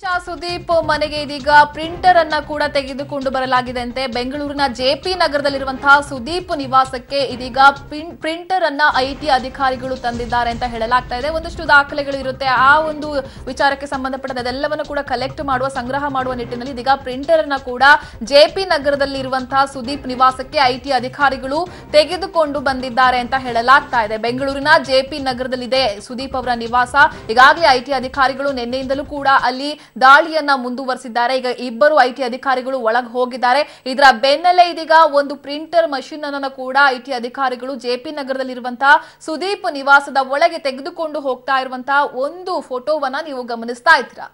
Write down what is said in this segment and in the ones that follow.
ಸುದೀಪ್ ಮನೆಗೆ ಇದೀಗ ಪ್ರಿಂಟರ್ ಅನ್ನ ಕೂಡ ತೆಗೆದುಕೊಂಡು ಬರಲಾಗಿದೆ ಅಂತೆ ಬೆಂಗಳೂರಿನ ಜೆಪಿ ನಗರದಲ್ಲಿರುವಂತಹ ಸುದೀಪ್ ನಿವಾಸಕ್ಕೆ ಇದೀಗ ಪಿನ್- ಪ್ರಿಂಟರ್ ಅನ್ನ ಐಟಿ ಅಧಿಕಾರಿಗಳು ತಂದಿದ್ದಾರೆ ಅಂತ ಹೇಳಲಾಗ್ತಾ ಇದೆ ಒಂದಷ್ಟು ದಾಖಲೆಗಳು ಇರುತ್ತೆ ಆ ಒಂದು ವಿಚಾರಕ್ಕೆ ಸಂಬಂಧಪಟ್ಟಂತೆ ಅದೆಲ್ಲವನ್ನು ಕೂಡ ಕಲೆಕ್ಟ್ ಮಾಡುವ ಸಂಗ್ರಹ ಮಾಡುವ ನಿಟ್ಟಿನಲ್ಲಿ ಇದೀಗ ಪ್ರಿಂಟರ್ ಅನ್ನ ಕೂಡ ಜೆಪಿ ನಗರದಲ್ಲಿರುವಂತಹ ಸುದೀಪ್ ನಿವಾಸಕ್ಕೆ ಐಟಿ ಅಧಿಕಾರಿಗಳು ತೆಗೆದುಕೊಂಡು ಬಂದಿದ್ದಾರೆ ಅಂತ ಹೇಳಲಾಗ್ತಾ ಇದೆ ಬೆಂಗಳೂರಿನ ಜೆಪಿ ನಗರದಲ್ಲಿದೆ ಸುದೀಪ್ ಅವರ ನಿವಾಸ ಈಗಾಗಲೇ ಐಟಿ ಅಧಿಕಾರಿಗಳು ನಿನ್ನೆಯಿಂದಲೂ ಕೂಡ ಅಲ್ಲಿ ದಾಳಿಯನ್ನ ಮುಂದುವರೆಸಿದ್ದಾರೆ ಈಗ ಇಬ್ಬರು ಐಟಿ ಅಧಿಕಾರಿಗಳು ಒಳಗೆ ಹೋಗಿದ್ದಾರೆ ಇದರ ಬೆನ್ನಲ್ಲೇ ಇದೀಗ ಒಂದು ಪ್ರಿಂಟರ್ ಮಷಿನ್ ಅನ್ನು ಕೂಡ ಐಟಿ ಅಧಿಕಾರಿಗಳು ಜೆಪಿ ನಗರದಲ್ಲಿರುವಂತಹ ಸುದೀಪ್ ನಿವಾಸದ ಒಳಗೆ ತೆಗೆದುಕೊಂಡು ಹೋಗ್ತಾ ಇರುವಂತಹ ಒಂದು ಫೋಟೋವನ್ನ ನೀವು ಗಮನಿಸ್ತಾ ಇದ್ದೀರಾ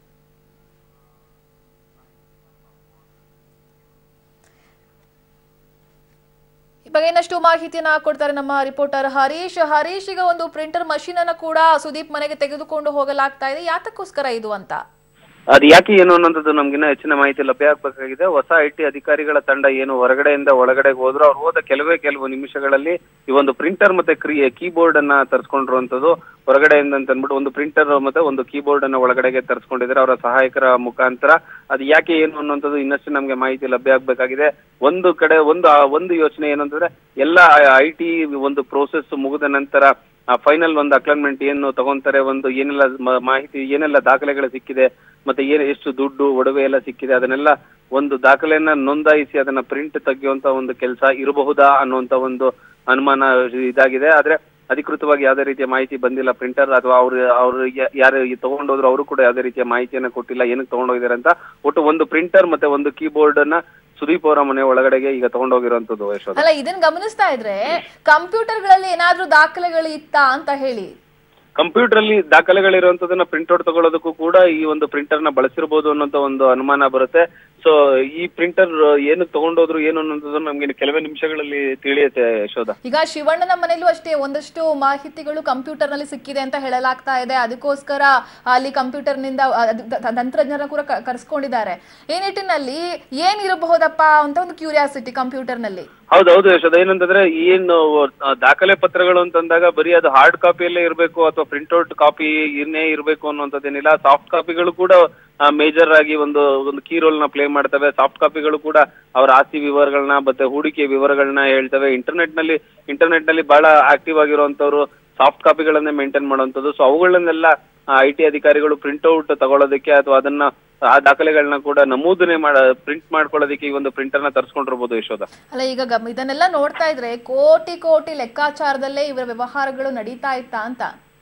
ಈ ಬಗ್ಗೆ ಇನ್ನಷ್ಟು ಮಾಹಿತಿಯನ್ನ ಕೊಡ್ತಾರೆ ನಮ್ಮ ರಿಪೋರ್ಟರ್ ಹರೀಶ್ ಹರೀಶ್ ಈಗ ಒಂದು ಪ್ರಿಂಟರ್ ಮಷೀನ್ ಅನ್ನ ಕೂಡ ಸುದೀಪ್ ಮನೆಗೆ ತೆಗೆದುಕೊಂಡು ಹೋಗಲಾಗ್ತಾ ಇದೆ ಯಾತಕ್ಕೋಸ್ಕರ ಇದು ಅಂತ ಅದು ಯಾಕೆ ಏನು ಅನ್ನೋದು ನಮ್ಗಿನ್ನ ಹೆಚ್ಚಿನ ಮಾಹಿತಿ ಲಭ್ಯ ಆಗ್ಬೇಕಾಗಿದೆ ಹೊಸ ಐ ಟಿ ಅಧಿಕಾರಿಗಳ ತಂಡ ಏನು ಹೊರಗಡೆಯಿಂದ ಒಳಗಡೆ ಹೋದ್ರು ಅವ್ರು ಹೋದ ಕೆಲವೇ ಕೆಲವು ನಿಮಿಷಗಳಲ್ಲಿ ಈ ಒಂದು ಪ್ರಿಂಟರ್ ಮತ್ತೆ ಕೀಬೋರ್ಡ್ ಅನ್ನ ತರಿಸ್ಕೊಂಡಿರುವಂತದ್ದು ಹೊರಗಡೆಯಿಂದ ಅಂತ ಅಂದ್ಬಿಟ್ಟು ಒಂದು ಪ್ರಿಂಟರ್ ಮತ್ತೆ ಒಂದು ಕೀಬೋರ್ಡ್ ಅನ್ನ ಒಳಗಡೆಗೆ ತರಿಸ್ಕೊಂಡಿದ್ದಾರೆ ಅವರ ಸಹಾಯಕರ ಮುಖಾಂತರ ಅದು ಯಾಕೆ ಏನು ಅನ್ನುವಂಥದ್ದು ಇನ್ನಷ್ಟು ನಮ್ಗೆ ಮಾಹಿತಿ ಲಭ್ಯ ಆಗ್ಬೇಕಾಗಿದೆ ಒಂದು ಕಡೆ ಒಂದು ಆ ಒಂದು ಯೋಚನೆ ಏನಂತಂದ್ರೆ ಎಲ್ಲ ಐ ಟಿ ಒಂದು ಪ್ರೋಸೆಸ್ ಮುಗಿದ ನಂತರ ಫೈನಲ್ ಒಂದು ಅಕ್ಲೈನ್ಮೆಂಟ್ ಏನು ತಗೊಂತಾರೆ ಒಂದು ಏನೆಲ್ಲ ಮ- ಮಾಹಿತಿ ಏನೆಲ್ಲ ದಾಖಲೆಗಳು ಸಿಕ್ಕಿದೆ ಮತ್ತೆ ಏನು ಎಷ್ಟು ದುಡ್ಡು ಒಡವೆ ಎಲ್ಲ ಸಿಕ್ಕಿದೆ ಅದನ್ನೆಲ್ಲ ಒಂದು ದಾಖಲೆಯನ್ನ ನೋಂದಾಯಿಸಿ ಅದನ್ನ ಪ್ರಿಂಟ್ ತೆಗೆಯುವಂತ ಒಂದು ಕೆಲಸ ಇರಬಹುದಾ ಅನ್ನುವಂತ ಒಂದು ಅನುಮಾನ ಇದಾಗಿದೆ ಆದ್ರೆ ಅಧಿಕೃತವಾಗಿ ಯಾವುದೇ ರೀತಿಯ ಮಾಹಿತಿ ಬಂದಿಲ್ಲ ಪ್ರಿಂಟರ್ ಅಥವಾ ಅವ್ರು ಅವ್ರು ಯ- ಯಾರು ಈ ತಗೊಂಡೋದ್ರು ಅವರು ಕೂಡ ಯಾವುದೇ ರೀತಿಯ ಮಾಹಿತಿಯನ್ನ ಕೊಟ್ಟಿಲ್ಲ ಏನಕ್ಕೆ ತಗೊಂಡೋಗಿದ್ದಾರೆ ಅಂತ ಒಟ್ಟು ಒಂದು ಪ್ರಿಂಟರ್ ಮತ್ತೆ ಒಂದು ಕೀಬೋರ್ಡ್ ಅನ್ನ ಸುದೀಪ್ ಅವರ ಮನೆ ಒಳಗಡೆಗೆ ಈಗ ತಗೊಂಡೋಗಿರುವಂತದ್ದು ಯಶೋಧ ಅಲ್ಲ ಇದನ್ನ ಗಮನಿಸ್ತಾ ಇದ್ರೆ ಕಂಪ್ಯೂಟರ್ಗಳಲ್ಲಿ ಏನಾದ್ರೂ ದಾಖಲೆಗಳು ಇತ್ತಾ ಅಂತ ಹೇಳಿ ಕಂಪ್ಯೂಟರ್ ಅಲ್ಲಿ ದಾಖಲೆಗಳಿರುವಂತದನ್ನ ಪ್ರಿಂಟ್ಔಟ್ ತಗೊಳ್ಳೋದಕ್ಕೂ ಕೂಡ ಈ ಒಂದು ಪ್ರಿಂಟರ್ ನ ಬಳಸಿರಬಹುದು ಅನ್ನೋಂತ ಒಂದು ಅನುಮಾನ ಬರುತ್ತೆ ಸೊ ಈ ಪ್ರಿಂಟರ್ ಏನು ತಗೊಂಡೋದ್ರು ಏನು ಅನ್ನೋದು ನಮ್ಗೆ ಕೆಲವೇ ನಿಮಿಷಗಳಲ್ಲಿ ತಿಳಿಯುತ್ತೆ ಯಶೋಧ ಈಗ ಶಿವಣ್ಣನ ಮನೆಯಲ್ಲೂ ಅಷ್ಟೇ ಒಂದಷ್ಟು ಮಾಹಿತಿಗಳು ಕಂಪ್ಯೂಟರ್ ನಲ್ಲಿ ಸಿಕ್ಕಿದೆ ಅಂತ ಹೇಳಲಾಗ್ತಾ ಇದೆ ಅದಕ್ಕೋಸ್ಕರ ಅಲ್ಲಿ ಕಂಪ್ಯೂಟರ್ ನಿಂದ ಅದು ತ- ತಂತ್ರಜ್ಞರ ಕೂಡ ಕ- ಕರೆಸ್ಕೊಂಡಿದ್ದಾರೆ ಈ ನಿಟ್ಟಿನಲ್ಲಿ ಏನಿರಬಹುದಪ್ಪ ಅಂತ ಒಂದು ಕ್ಯೂರಿಯಾಸಿಟಿ ಕಂಪ್ಯೂಟರ್ ನಲ್ಲಿ ಹೌದೌದು ಯಶೋಧ ಏನಂತಂದ್ರೆ ಏನು ಆ, ದಾಖಲೆ ಪತ್ರಗಳು ಅಂತಂದಾಗ ಬರೀ ಅದು ಹಾರ್ಡ್ ಕಾಪಿಯಲ್ಲೇ ಇರಬೇಕು ಅಥವಾ ಪ್ರಿಂಟ್ಔಟ್ ಕಾಪಿ ಇನ್ನೇ ಇರಬೇಕು ಅನ್ನುವಂಥದ್ದೇನಿಲ್ಲ ಸಾಫ್ಟ್ ಕಾಪಿಗಳು ಕೂಡ ಮೇಜರ್ ಆಗಿ ಒಂದು ಒಂದು ಕೀ ರೋಲ್ ನ ಪ್ಲೇ ಮಾಡ್ತವೆ ಸಾಫ್ಟ್ ಕಾಪಿಗಳು ಕೂಡ ಅವರ ಆಸ್ತಿ ವಿವರಗಳನ್ನ ಮತ್ತೆ ಹೂಡಿಕೆ ವಿವರಗಳನ್ನ ಹೇಳ್ತವೆ ಇಂಟರ್ನೆಟ್ ನಲ್ಲಿ ಇಂಟರ್ನೆಟ್ ನಲ್ಲಿ ಬಹಳ ಆಕ್ಟಿವ್ ಆಗಿರುವಂತವ್ರು ಸಾಫ್ಟ್ ಕಾಪಿಗಳನ್ನೇ ಮೇಂಟೈನ್ ಮಾಡುವಂಥದ್ದು ಸೊ ಅವುಗಳನ್ನೆಲ್ಲ ಐ ಟಿ ಅಧಿಕಾರಿಗಳು ಪ್ರಿಂಟ್ಔಟ್ ತಗೊಳ್ಳೋದಕ್ಕೆ ಅಥವಾ ಅದನ್ನ ಆ ದಾಖಲೆಗಳನ್ನ ಕೂಡ ನಮೂದನೆ ಮಾಡ ಪ್ರಿಂಟ್ ಮಾಡ್ಕೊಳ್ಳೋದಕ್ಕೆ ಈ ಒಂದು ಪ್ರಿಂಟರ್ ನ ತರಿಸ್ಕೊಂಡಿರ್ಬೋದು ಯಶೋಧ ಅಲ್ಲ ಈಗ ಗಮ್ ಇದನ್ನೆಲ್ಲ ನೋಡ್ತಾ ಇದ್ರೆ ಕೋಟಿ ಕೋಟಿ ಲೆಕ್ಕಾಚಾರದಲ್ಲೇ ಇವರ ವ್ಯವಹಾರಗಳು ನಡೀತಾ ಇತ್ತಾ ಅಂತ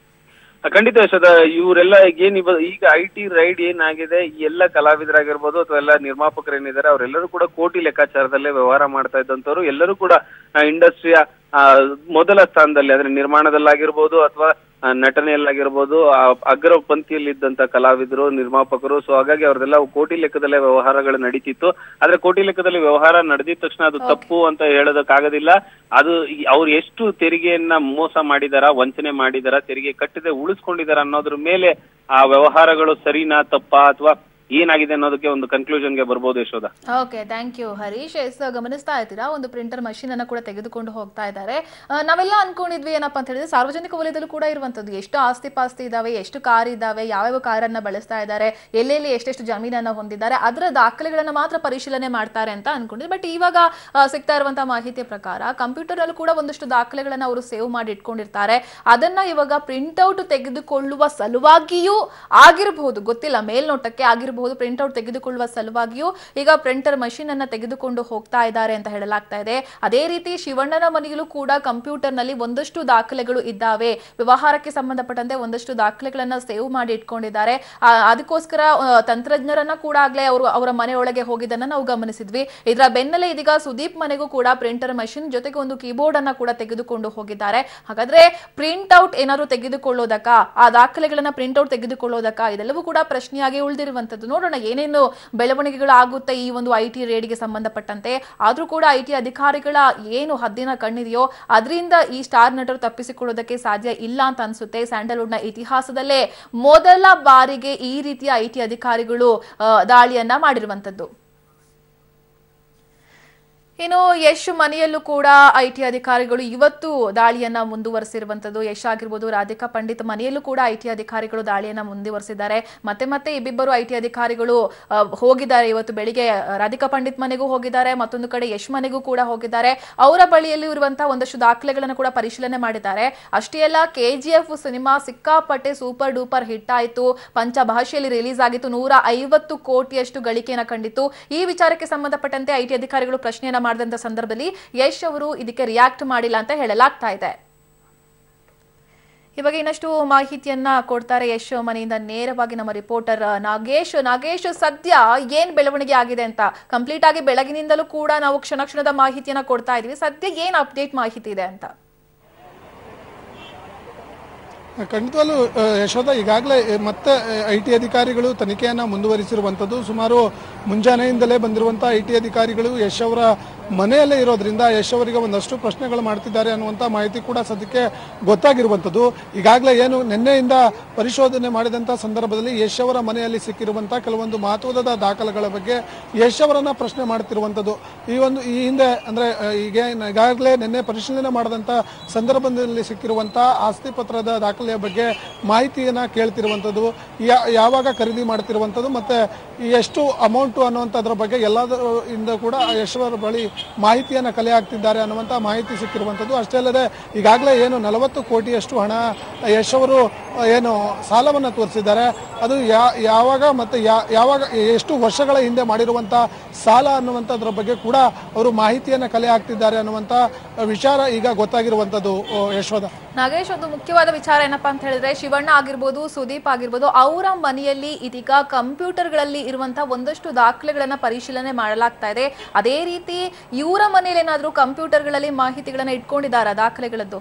ಆ, ಖಂಡಿತ ಯಶೋದ ಇವರೆಲ್ಲ ಏನ್ ಇವ ಈಗ ಐ ಟಿ ರೈಡ್ ಏನಾಗಿದೆ ಈ ಎಲ್ಲ ಕಲಾವಿದರಾಗಿರ್ಬೋದು ಅಥವಾ ಎಲ್ಲ ನಿರ್ಮಾಪಕರು ಏನಿದ್ದಾರೆ ಅವರೆಲ್ಲರೂ ಕೂಡ ಕೋಟಿ ಲೆಕ್ಕಾಚಾರದಲ್ಲೇ ವ್ಯವಹಾರ ಮಾಡ್ತಾ ಇದ್ದಂತವ್ರು ಎಲ್ಲರೂ ಕೂಡ ಇಂಡಸ್ಟ್ರಿಯ ಮೊದಲ ಸ್ಥಾನದಲ್ಲಿ ಅಂದ್ರೆ ನಿರ್ಮಾಣದಲ್ಲಾಗಿರ್ಬೋದು ಅಥವಾ ಆ, ನಟನೆಯಲ್ಲಾಗಿರ್ಬೋದು ಆ, ಅಗ್ರ ಪಂಕ್ತಿಯಲ್ಲಿದ್ದಂತ ಕಲಾವಿದರು ನಿರ್ಮಾಪಕರು ಸೊ ಹಾಗಾಗಿ ಅವ್ರದೆಲ್ಲ ಕೋಟಿ ಲೆಕ್ಕದಲ್ಲೇ ವ್ಯವಹಾರಗಳು ನಡೀತಿತ್ತು ಆದ್ರೆ ಕೋಟಿ ಲೆಕ್ಕದಲ್ಲಿ ವ್ಯವಹಾರ ನಡೆದಿದ ತಕ್ಷಣ ಅದು ತಪ್ಪು ಅಂತ ಹೇಳೋದಕ್ಕಾಗೋದಿಲ್ಲ ಅದು ಈ- ಅವ್ರು ಎಷ್ಟು ತೆರಿಗೆಯನ್ನ ಮೋಸ ಮಾಡಿದಾರ ವಂಚನೆ ಮಾಡಿದಾರ ತೆರಿಗೆ ಕಟ್ಟದೆ ಉಳಿಸ್ಕೊಂಡಿದಾರ ಅನ್ನೋದ್ರ ಮೇಲೆ ಆ ವ್ಯವಹಾರಗಳು ಸರಿನಾ ತಪ್ಪಾ ಅಥವಾ ಏನಾಗಿದೆ ಅನ್ನೋದಕ್ಕೆ ಒಂದು ಕನ್ಕ್ಲೂಷನ್ಗೆ ಬರ್ಬೋದು Yashodha okay thank you Harish S ಗಮನಿಸ್ತಾ ಇದ್ದೀರಾ ಒಂದು ಪ್ರಿಂಟರ್ ಮಷೀನ್ ಅನ್ನ ಕೂಡ ತೆಗೆದುಕೊಂಡು ಹೋಗ್ತಾ ಇದ್ದಾರೆ ಆ, ನಾವೆಲ್ಲ ಅನ್ಕೊಂಡಿದ್ವಿ ಏನಪ್ಪಾ ಅಂತ ಹೇಳಿದ್ರೆ ಸಾರ್ವಜನಿಕ ವಲಯದಲ್ಲೂ ಕೂಡ ಇರುವಂತದ್ದು ಎಷ್ಟು ಆಸ್ತಿ ಪಾಸ್ತಿ ಇದಾವೆ ಎಷ್ಟು ಕಾರ್ ಇದಾವೆ ಯಾವ್ಯಾವ ಕಾರನ್ನ ಬಳಸ್ತಾ ಇದ್ದಾರೆ ಎಲ್ಲೆಲ್ಲಿ ಎಷ್ಟೆಷ್ಟು ಜಮೀನನ್ನ ಹೊಂದಿದ್ದಾರೆ ಅದರ ದಾಖಲೆಗಳನ್ನ ಮಾತ್ರ ಪರಿಶೀಲನೆ ಮಾಡ್ತಾರೆ ಅಂತ ಅನ್ಕೊಂಡಿದ್ವಿ ಬಟ್ ಇವಾಗ ಆ, ಸಿಗ್ತಾ ಇರುವಂತಹ ಮಾಹಿತಿಯ ಪ್ರಕಾರ ಕಂಪ್ಯೂಟರ್ ಅಲ್ಲೂ ಕೂಡ ಒಂದಷ್ಟು ದಾಖಲೆಗಳನ್ನ ಅವರು ಸೇವ್ ಮಾಡಿ ಇಟ್ಕೊಂಡಿರ್ತಾರೆ ಅದನ್ನ ಇವಾಗ ಪ್ರಿಂಟ್ಔಟ್ ತೆಗೆದುಕೊಳ್ಳುವ ಸಲುವಾಗಿಯೂ ಆಗಿರಬಹುದು ಗೊತ್ತಿಲ್ಲ ಮೇಲ್ನೋಟಕ್ಕೆ ಆಗಿರಬಹುದು ಪ್ರಿಂಟ್ಔಟ್ ತೆಗೆದುಕೊಳ್ಳುವ ಸಲುವಾಗಿಯೂ ಈಗ ಪ್ರಿಂಟರ್ ಮಷೀನ್ ಅನ್ನ ತೆಗೆದುಕೊಂಡು ಹೋಗ್ತಾ ಇದ್ದಾರೆ ಅಂತ ಹೇಳಲಾಗ್ತಾ ಇದೆ ಅದೇ ರೀತಿ ಶಿವಣ್ಣನ ಮನೆಯಲ್ಲೂ ಕೂಡ ಕಂಪ್ಯೂಟರ್ ನಲ್ಲಿ ಒಂದಷ್ಟು ದಾಖಲೆಗಳು ಇದ್ದಾವೆ ವ್ಯವಹಾರಕ್ಕೆ ಸಂಬಂಧಪಟ್ಟಂತೆ ಒಂದಷ್ಟು ದಾಖಲೆಗಳನ್ನ ಸೇವ್ ಮಾಡಿ ಇಟ್ಕೊಂಡಿದ್ದಾರೆ ಆ, ಅದಕ್ಕೋಸ್ಕರ ಆ, ತಂತ್ರಜ್ಞರನ್ನ ಕೂಡ ಆಗ್ಲೇ ಅವರು ಅವರ ಮನೆಯೊಳಗೆ ಹೋಗಿದ್ದನ್ನ ನಾವು ಗಮನಿಸಿದ್ವಿ ಇದರ ಬೆನ್ನಲ್ಲೇ ಇದೀಗ ಸುದೀಪ್ ಮನೆಗೂ ಕೂಡ ಪ್ರಿಂಟರ್ ಮಷಿನ್ ಜೊತೆಗೆ ಒಂದು ಕೀಬೋರ್ಡ್ ಅನ್ನ ಕೂಡ ತೆಗೆದುಕೊಂಡು ಹೋಗಿದ್ದಾರೆ ಹಾಗಾದ್ರೆ ಪ್ರಿಂಟ್ ಔಟ್ ಏನಾದ್ರು ತೆಗೆದುಕೊಳ್ಳೋದಕ್ಕ ಆ ದಾಖಲೆಗಳನ್ನ ಪ್ರಿಂಟ್ ಔಟ್ ತೆಗೆದುಕೊಳ್ಳೋದಕ್ಕ ಇದೆಲ್ಲವೂ ಕೂಡ ಪ್ರಶ್ನೆಯಾಗಿ ಉಳಿದಿರುವಂತದ್ದು ನೋಡೋಣ ಏನೇನು ಬೆಳವಣಿಗೆಗಳು ಆಗುತ್ತೆ ಈ ಒಂದು ಐ ಟಿ ರೇಡ್ಗೆ ಸಂಬಂಧಪಟ್ಟಂತೆ ಆದ್ರೂ ಕೂಡ ಐ ಟಿ ಅಧಿಕಾರಿಗಳ ಏನು ಹದ್ದಿನ ಕಣ್ಣಿದೆಯೋ ಅದರಿಂದ ಈ ಸ್ಟಾರ್ ನಟರು ತಪ್ಪಿಸಿಕೊಳ್ಳೋದಕ್ಕೆ ಸಾಧ್ಯ ಇಲ್ಲ ಅಂತ ಅನ್ಸುತ್ತೆ ಸ್ಯಾಂಡಲ್ವುಡ್ನ ಇತಿಹಾಸದಲ್ಲೇ ಮೊದಲ ಬಾರಿಗೆ ಈ ರೀತಿಯ ಐ ಟಿ ಅಧಿಕಾರಿಗಳು ಆ, ದಾಳಿಯನ್ನ ಮಾಡಿರುವಂತದ್ದು ಇನ್ನು ಯಶ್ ಮನೆಯಲ್ಲೂ ಕೂಡ ಐಟಿ ಅಧಿಕಾರಿಗಳು ಇವತ್ತು ದಾಳಿಯನ್ನ ಮುಂದುವರೆಸಿರುವಂತದ್ದು ಯಶ್ ಆಗಿರ್ಬೋದು ರಾಧಿಕಾ ಪಂಡಿತ್ ಮನೆಯಲ್ಲೂ ಕೂಡ ಐಟಿ ಅಧಿಕಾರಿಗಳು ದಾಳಿಯನ್ನ ಮುಂದುವರೆಸಿದ್ದಾರೆ ಮತ್ತೆ ಮತ್ತೆ ಇಬ್ಬಿಬ್ಬರು ಐಟಿ ಅಧಿಕಾರಿಗಳು ಆ, ಹೋಗಿದ್ದಾರೆ ಇವತ್ತು ಬೆಳಿಗ್ಗೆ ಆ, ರಾಧಿಕಾ ಪಂಡಿತ್ ಮನೆಗೂ ಹೋಗಿದ್ದಾರೆ ಮತ್ತೊಂದು ಕಡೆ ಯಶ್ ಮನೆಗೂ ಕೂಡ ಹೋಗಿದ್ದಾರೆ ಅವರ ಬಳಿಯಲ್ಲಿ ಇರುವಂತಹ ಒಂದಷ್ಟು ದಾಖಲೆಗಳನ್ನು ಕೂಡ ಪರಿಶೀಲನೆ ಮಾಡಿದ್ದಾರೆ ಅಷ್ಟೇ ಅಲ್ಲ ಕೆಜಿಎಫ್ ಸಿನಿಮಾ ಸಿಕ್ಕಾಪಟ್ಟೆ ಸೂಪರ್ ಡೂಪರ್ ಹಿಟ್ ಆಯಿತು ಪಂಚಭಾಷೆಯಲ್ಲಿ ರಿಲೀಸ್ ಆಗಿತ್ತು ನೂರ ಐವತ್ತು ಕೋಟಿಯಷ್ಟು ಗಳಿಕೆಯನ್ನು ಕಂಡಿತ್ತು ಈ ವಿಚಾರಕ್ಕೆ ಸಂಬಂಧಪಟ್ಟಂತೆ ಐಟಿ ಅಧಿಕಾರಿಗಳು ಪ್ರಶ್ನೆಯನ್ನ ಮಾಡಿದಂತ ಸಂದರ್ಭದಲ್ಲಿ ಯಶ್ ಅವರು ಇದಕ್ಕೆ ರಿಯಾಕ್ಟ್ ಮಾಡಿಲ್ಲ ಅಂತ ಹೇಳಲಾಗ್ತಾ ಇದೆ ಈ ಬಗ್ಗೆ ಇನ್ನಷ್ಟು ಮಾಹಿತಿಯನ್ನ ಕೊಡ್ತಾರೆ ಯಶ್ ಮನೆಯಿಂದ ನೇರವಾಗಿ ನಮ್ಮ ರಿಪೋರ್ಟರ್ ನಾಗೇಶ್ ನಾಗೇಶ್ ಸದ್ಯ ಏನ್ ಬೆಳವಣಿಗೆ ಆಗಿದೆ ಅಂತ ಕಂಪ್ಲೀಟ್ ಆಗಿ ಬೆಳಗಿನಿಂದಲೂ ಕೂಡ ನಾವು ಕ್ಷಣ ಕ್ಷಣದ ಮಾಹಿತಿಯನ್ನ ಕೊಡ್ತಾ ಇದೀವಿ ಸದ್ಯ ಏನ್ ಅಪ್ಡೇಟ್ ಮಾಹಿತಿ ಇದೆ ಅಂತ ಖಂಡಿತವಾಗ್ಲೂ ಆ, ಯಶೋಧ ಈಗಾಗಲೇ ಮತ್ತೆ ಐ ಟಿ ಅಧಿಕಾರಿಗಳು ತನಿಖೆಯನ್ನು ಮುಂದುವರಿಸಿರುವಂಥದ್ದು ಸುಮಾರು ಮುಂಜಾನೆಯಿಂದಲೇ ಬಂದಿರುವಂಥ ಐ ಟಿ ಅಧಿಕಾರಿಗಳು ಯಶ್ ಅವರ ಮನೆಯಲ್ಲೇ ಇರೋದ್ರಿಂದ ಯಶ್ ಅವರಿಗೆ ಒಂದಷ್ಟು ಪ್ರಶ್ನೆಗಳು ಮಾಡ್ತಿದ್ದಾರೆ ಅನ್ನುವಂಥ ಮಾಹಿತಿ ಕೂಡ ಸದ್ಯಕ್ಕೆ ಗೊತ್ತಾಗಿರುವಂಥದ್ದು ಈಗಾಗಲೇ ಏನು ನಿನ್ನೆಯಿಂದ ಪರಿಶೋಧನೆ ಮಾಡಿದಂಥ ಸಂದರ್ಭದಲ್ಲಿ ಯಶ್ ಅವರ ಮನೆಯಲ್ಲಿ ಸಿಕ್ಕಿರುವಂಥ ಕೆಲವೊಂದು ಮಹತ್ವದ ದಾಖಲೆಗಳ ಬಗ್ಗೆ ಯಶ್ ಅವರನ್ನ ಪ್ರಶ್ನೆ ಮಾಡ್ತಿರುವಂಥದ್ದು ಈ ಒಂದು ಈ ಹಿಂದೆ ಅಂದರೆ ಈಗ ಈಗಾಗಲೇ ನಿನ್ನೆ ಪರಿಶೀಲನೆ ಮಾಡಿದಂಥ ಸಂದರ್ಭದಲ್ಲಿ ಸಿಕ್ಕಿರುವಂಥ ಆಸ್ತಿ ಪತ್ರದ ದಾಖಲೆಯ ಬಗ್ಗೆ ಮಾಹಿತಿಯನ್ನು ಕೇಳ್ತಿರುವಂಥದ್ದು ಯಾ- ಯಾವಾಗ ಖರೀದಿ ಮಾಡ್ತಿರುವಂಥದ್ದು ಮತ್ತು ಎಷ್ಟು ಅಮೌಂಟು ಅನ್ನುವಂಥದ್ರ ಬಗ್ಗೆ ಎಲ್ಲದರ ಇಂದ ಕೂಡ ಯಶವರ ಬಳಿ ಮಾಹಿತಿಯನ್ನು ಕಲೆ ಹಾಕ್ತಿದ್ದಾರೆ ಅನ್ನುವಂಥ ಮಾಹಿತಿ ಸಿಕ್ಕಿರುವಂಥದ್ದು ಅಷ್ಟೇ ಅಲ್ಲದೆ ಈಗಾಗಲೇ ಏನು ನಲವತ್ತು ಕೋಟಿಯಷ್ಟು ಹಣ ಯಶ್ ಅವರು ಏನು ಸಾಲವನ್ನು ತೋರಿಸಿದ್ದಾರೆ ಅದು ಯಾ ಯಾವಾಗ ಮತ್ತು ಯಾ- ಯಾವಾಗ ಎಷ್ಟು ವರ್ಷಗಳ ಹಿಂದೆ ಮಾಡಿರುವಂಥ ಸಾಲ ಅನ್ನುವಂಥದ್ರ ಬಗ್ಗೆ ಕೂಡ ಅವರು ಮಾಹಿತಿಯನ್ನು ಕಲೆ ಹಾಕ್ತಿದ್ದಾರೆ ಅನ್ನುವಂಥ ವಿಚಾರ ಈಗ ಗೊತ್ತಾಗಿರುವಂಥದ್ದು ಓ, ಯಶೋಧ ನಾಗೇಶ್ ಒಂದು ಮುಖ್ಯವಾದ ವಿಚಾರ ಏನಪ್ಪಾ ಅಂತ ಹೇಳಿದ್ರೆ ಶಿವಣ್ಣ ಆಗಿರ್ಬೋದು ಸುದೀಪ್ ಆಗಿರ್ಬೋದು ಅವರ ಮನೆಯಲ್ಲಿ ಇದೀಗ ಕಂಪ್ಯೂಟರ್ಗಳಲ್ಲಿ ಇರುವಂತಹ ಒಂದಷ್ಟು ದಾಖಲೆಗಳನ್ನ ಪರಿಶೀಲನೆ ಮಾಡಲಾಗ್ತಾ ಇದೆ ಅದೇ ರೀತಿ ಇವರ ಮನೆಯಲ್ಲಿ ಏನಾದ್ರೂ ಕಂಪ್ಯೂಟರ್ಗಳಲ್ಲಿ ಮಾಹಿತಿಗಳನ್ನ ಇಟ್ಕೊಂಡಿದ್ದಾರಾ ದಾಖಲೆಗಳದ್ದು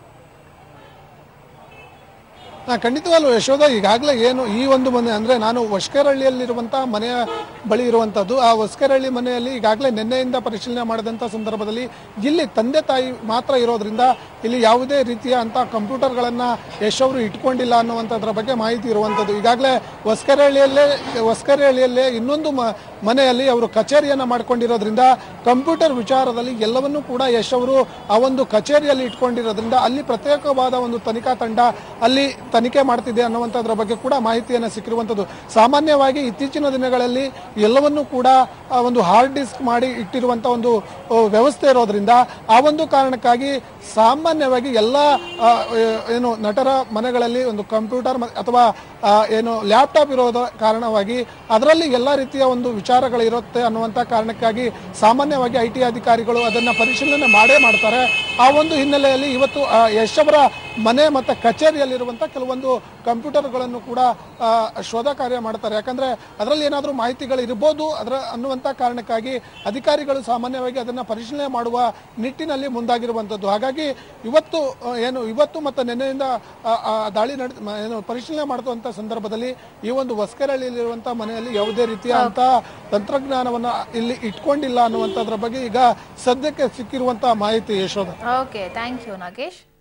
ನಾ ಖಂಡಿತವಾಗ್ಲೂ ಯಶೋಧ ಈಗಾಗಲೇ ಏನು ಈ ಒಂದು ಮನೆ ಅಂದರೆ ನಾನು ಹೊಸ್ಕೆರಹಳ್ಳಿಯಲ್ಲಿರುವಂಥ ಮನೆಯ ಬಳಿ ಇರುವಂಥದ್ದು ಆ ಹೊಸ್ಕೆರಹಳ್ಳಿ ಮನೆಯಲ್ಲಿ ಈಗಾಗಲೇ ನಿನ್ನೆಯಿಂದ ಪರಿಶೀಲನೆ ಮಾಡಿದಂಥ ಸಂದರ್ಭದಲ್ಲಿ ಇಲ್ಲಿ ತಂದೆ ತಾಯಿ ಮಾತ್ರ ಇರೋದ್ರಿಂದ ಇಲ್ಲಿ ಯಾವುದೇ ರೀತಿಯ ಅಂಥ ಕಂಪ್ಯೂಟರ್ಗಳನ್ನು ಯಶ್ ಅವರು ಇಟ್ಕೊಂಡಿಲ್ಲ ಅನ್ನುವಂಥದ್ರ ಬಗ್ಗೆ ಮಾಹಿತಿ ಇರುವಂಥದ್ದು ಈಗಾಗಲೇ ಹೊಸ್ಕೆರಹಳ್ಳಿಯಲ್ಲೇ ಹೊಸ್ಕೆರಹಳ್ಳಿಯಲ್ಲೇ ಇನ್ನೊಂದು ಮ ಮನೆಯಲ್ಲಿ ಅವರು ಕಚೇರಿಯನ್ನು ಮಾಡ್ಕೊಂಡಿರೋದ್ರಿಂದ ಕಂಪ್ಯೂಟರ್ ವಿಚಾರದಲ್ಲಿ ಎಲ್ಲವನ್ನೂ ಕೂಡ ಯಶ್ ಅವರು ಆ ಒಂದು ಕಚೇರಿಯಲ್ಲಿ ಇಟ್ಕೊಂಡಿರೋದ್ರಿಂದ ಅಲ್ಲಿ ಪ್ರತ್ಯೇಕವಾದ ಒಂದು ತನಿಖಾ ತಂಡ ಅಲ್ಲಿ ತನಿಖೆ ಮಾಡ್ತಿದೆ ಅನ್ನುವಂಥದ್ರ ಬಗ್ಗೆ ಕೂಡ ಮಾಹಿತಿಯನ್ನು ಸಿಕ್ಕಿರುವಂಥದ್ದು ಸಾಮಾನ್ಯವಾಗಿ ಇತ್ತೀಚಿನ ದಿನಗಳಲ್ಲಿ ಎಲ್ಲವನ್ನೂ ಕೂಡ ಆ ಒಂದು ಹಾರ್ಡ್ ಡಿಸ್ಕ್ ಮಾಡಿ ಇಟ್ಟಿರುವಂಥ ಒಂದು ಆ, ವ್ಯವಸ್ಥೆ ಇರೋದ್ರಿಂದ ಆ ಒಂದು ಕಾರಣಕ್ಕಾಗಿ ಸಾಮಾನ್ಯವಾಗಿ ಎಲ್ಲ ಆ, ಏನು ನಟರ ಮನೆಗಳಲ್ಲಿ ಒಂದು ಕಂಪ್ಯೂಟರ್ ಮ- ಅಥವಾ ಆ, ಏನು ಲ್ಯಾಪ್ಟಾಪ್ ಇರೋದ ಕಾರಣವಾಗಿ ಅದರಲ್ಲಿ ಎಲ್ಲ ರೀತಿಯ ಒಂದು ವಿಚಾರಗಳಿರುತ್ತೆ ಅನ್ನುವಂಥ ಕಾರಣಕ್ಕಾಗಿ ಸಾಮಾನ್ಯವಾಗಿ ಐ ಟಿ ಅಧಿಕಾರಿಗಳು ಅದನ್ನು ಪರಿಶೀಲನೆ ಮಾಡೇ ಮಾಡ್ತಾರೆ ಆ ಒಂದು ಹಿನ್ನೆಲೆಯಲ್ಲಿ ಇವತ್ತು ಆ, ಯಶ್ ಅವರ ಮನೆ ಮತ್ತು ಕಚೇರಿಯಲ್ಲಿರುವಂಥ ಕೆಲವೊಂದು ಕಂಪ್ಯೂಟರ್ಗಳನ್ನು ಕೂಡ ಆ, ಶೋಧ ಕಾರ್ಯ ಮಾಡ್ತಾರೆ ಯಾಕಂದ್ರೆ ಅದರಲ್ಲಿ ಏನಾದರೂ ಮಾಹಿತಿಗಳು ಇರ್ಬೋದು ಅದರ ಅನ್ನುವಂಥ ಕಾರಣಕ್ಕಾಗಿ ಅಧಿಕಾರಿಗಳು ಸಾಮಾನ್ಯವಾಗಿ ಅದನ್ನು ಪರಿಶೀಲನೆ ಮಾಡುವ ನಿಟ್ಟಿನಲ್ಲಿ ಮುಂದಾಗಿರುವಂಥದ್ದು ಹಾಗಾಗಿ ಇವತ್ತು ಆ, ಏನು ಇವತ್ತು ಮತ್ತು ನಿನ್ನೆಯಿಂದ ಆ, ಆ ದಾಳಿ ನಡೆ ಮ- ಏನು ಪರಿಶೀಲನೆ ಮಾಡುವಂಥ ಸಂದರ್ಭದಲ್ಲಿ ಈ ಒಂದು ಹೊಸ್ಕೆರಳ್ಳಿಯಲ್ಲಿರುವಂಥ ಮನೆಯಲ್ಲಿ ಯಾವುದೇ ರೀತಿಯ ಅಂತ ತಂತ್ರಜ್ಞಾನವನ್ನು ಇಲ್ಲಿ ಇಟ್ಕೊಂಡಿಲ್ಲ ಅನ್ನುವಂಥದ್ರ ಬಗ್ಗೆ ಈಗ ಸದ್ಯಕ್ಕೆ ಸಿಕ್ಕಿರುವಂಥ ಮಾಹಿತಿ Yashodha okay thank you Nagesh